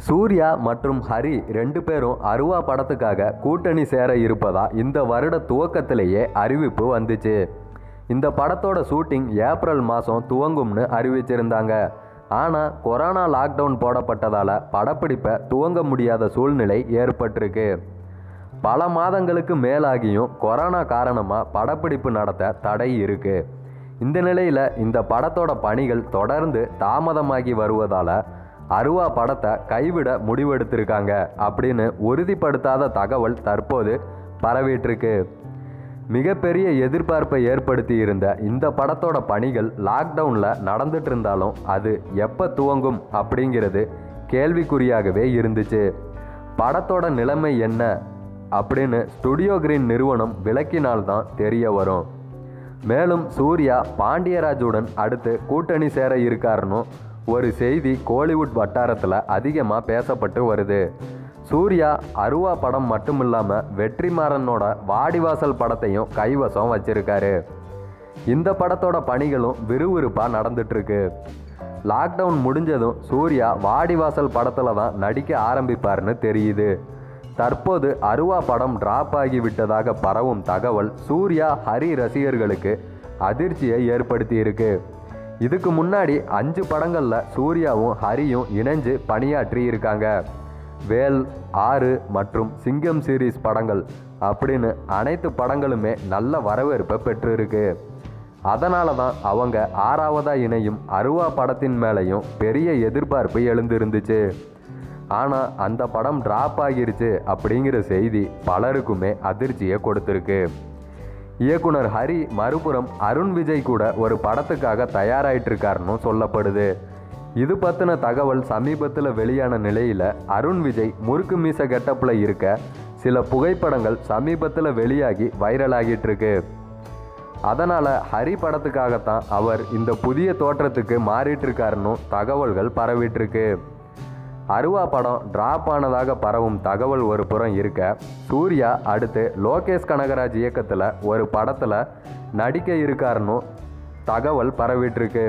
சூர்யா மற்றும் ஹரி ரெண்டு பேரும் அருவா படத்துக்காக கூட்டணி சேர இருப்பதா இந்த வருட துவக்கத்திலேயே அறிவிப்பு வந்துச்சு இந்த படத்தோட ஷூட்டிங் ஏப்ரல் மாதம் துவங்கும்னு அறிவிச்சிருந்தாங்க ஆனால் கொரோனா லாக்டவுன் போடப்பட்டதால் படப்பிடிப்பை துவங்க முடியாத சூழ்நிலை ஏற்பட்டிருக்கு பல மாதங்களுக்கு மேலாகியும் கொரோனா காரணமாக படப்பிடிப்பு நடத்த தடை இருக்கு இந்த நிலையில் இந்த படத்தோட பணிகள் தொடர்ந்து தாமதமாகி வருவதால் அருவா படத்தை கைவிட முடிவெடுத்திருக்காங்க அப்படின்னு உறுதிப்படுத்தாத தகவல் தற்போது பரவிட்டிருக்கு மிகப்பெரிய எதிர்பார்ப்பை ஏற்படுத்தி இருந்த இந்த படத்தோட பணிகள் லாக்டவுனில் நடந்துட்டு இருந்தாலும் அது எப்போ துவங்கும் அப்படிங்கிறது கேள்விக்குறியாகவே இருந்துச்சு படத்தோட நிலைமை என்ன அப்படின்னு ஸ்டுடியோ கிரீன் நிறுவனம் விளக்கினால்தான் தெரிய வரும் மேலும் சூர்யா பாண்டியராஜுடன் அடுத்து கூட்டணி சேர இருக்காருன்னு ஒரு செய்தி கோலிவுட் வட்டாரத்தில் அதிகமாக பேசப்பட்டு வருது சூர்யா அருவா படம் மட்டும் இல்லாமல் வெற்றிமாறனோட வாடிவாசல் படத்தையும் கைவசம் வச்சிருக்காரு இந்த படத்தோட பணிகளும் விறுவிறுப்பாக நடந்துட்டுருக்கு லாக்டவுன் முடிஞ்சதும் சூர்யா வாடிவாசல் படத்தில் தான் நடிக்க ஆரம்பிப்பார்னு தெரியுது தற்போது அருவா படம் டிராப் ஆகி விட்டதாக பரவும் தகவல் சூர்யா ஹரி ரசிகர்களுக்கு அதிர்ச்சியை ஏற்படுத்தி இருக்கு இதுக்கு முன்னாடி அஞ்சு படங்களில் சூர்யாவும் ஹரியும் இணைஞ்சு பணியாற்றி இருக்காங்க வேல் ஆறு மற்றும் சிங்கம் சீரிஸ் படங்கள் அப்படின்னு அனைத்து படங்களுமே நல்ல வரவேற்பை பெற்றிருக்கு அதனால தான் அவங்க ஆறாவதாக இணையும் அருவா படத்தின் மேலேயும் பெரிய எதிர்பார்ப்பு எழுந்திருந்துச்சு ஆனால் அந்த படம் டிராப் ஆகிருச்சு அப்படிங்கிற செய்தி பலருக்குமே அதிர்ச்சியை கொடுத்துருக்கு இயக்குனர் ஹரி மறுபுறம் அருண் விஜய் கூட ஒரு படத்துக்காக தயாராயிட்டு இருக்காருன்னு சொல்லப்படுது இது பற்றின தகவல் சமீபத்தில் வெளியான நிலையில் அருண் விஜய் முறுக்கு மீச கெட்டப்பில் இருக்க சில புகைப்படங்கள் சமீபத்தில் வெளியாகி வைரலாகிட்டு இருக்கு அதனால் ஹரி படத்துக்காகத்தான் அவர் இந்த புதிய தோற்றத்துக்கு மாறிட்டு இருக்காருன்னு தகவல்கள் பரவிட்டு இருக்கு அருவா படம் டிராப் ஆனதாக பரவும் தகவல் ஒரு புறம் இருக்க சூர்யா அடுத்து லோகேஷ் கனகராஜ் இயக்கத்தில் ஒரு படத்தில் நடிக்க இருக்காருன்னு தகவல் பரவிட்டுருக்கு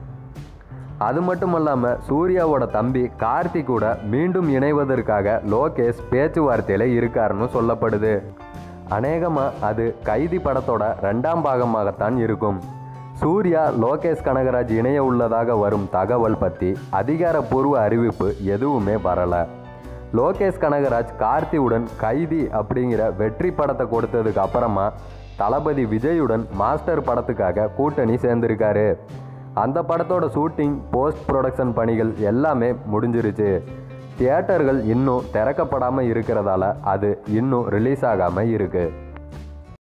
அது மட்டும் இல்லாமல் சூர்யாவோட தம்பி கார்த்தி கூட மீண்டும் இணைவதற்காக லோகேஷ் பேச்சுவார்த்தையில் இருக்காருன்னு சொல்லப்படுது அநேகமாக அது கைதி படத்தோட ரெண்டாம் பாகமாகத்தான் இருக்கும் சூர்யா லோகேஷ் கனகராஜ் இணைய உள்ளதாக வரும் தகவல் பற்றி அதிகாரப்பூர்வ அறிவிப்பு எதுவுமே வரலை லோகேஷ் கனகராஜ் கார்த்தியுடன் கைதி அப்படிங்கிற வெற்றி படத்தை கொடுத்ததுக்கு அப்புறமா தளபதி விஜயுடன் மாஸ்டர் படத்துக்காக கூட்டணி சேர்ந்திருக்காரு அந்த படத்தோட ஷூட்டிங் போஸ்ட் ப்ரொடக்ஷன் பணிகள் எல்லாமே முடிஞ்சிருச்சு தியேட்டர்கள் இன்னும் திறக்கப்படாமல் இருக்கிறதால அது இன்னும் ரிலீஸ் ஆகாமல் இருக்குது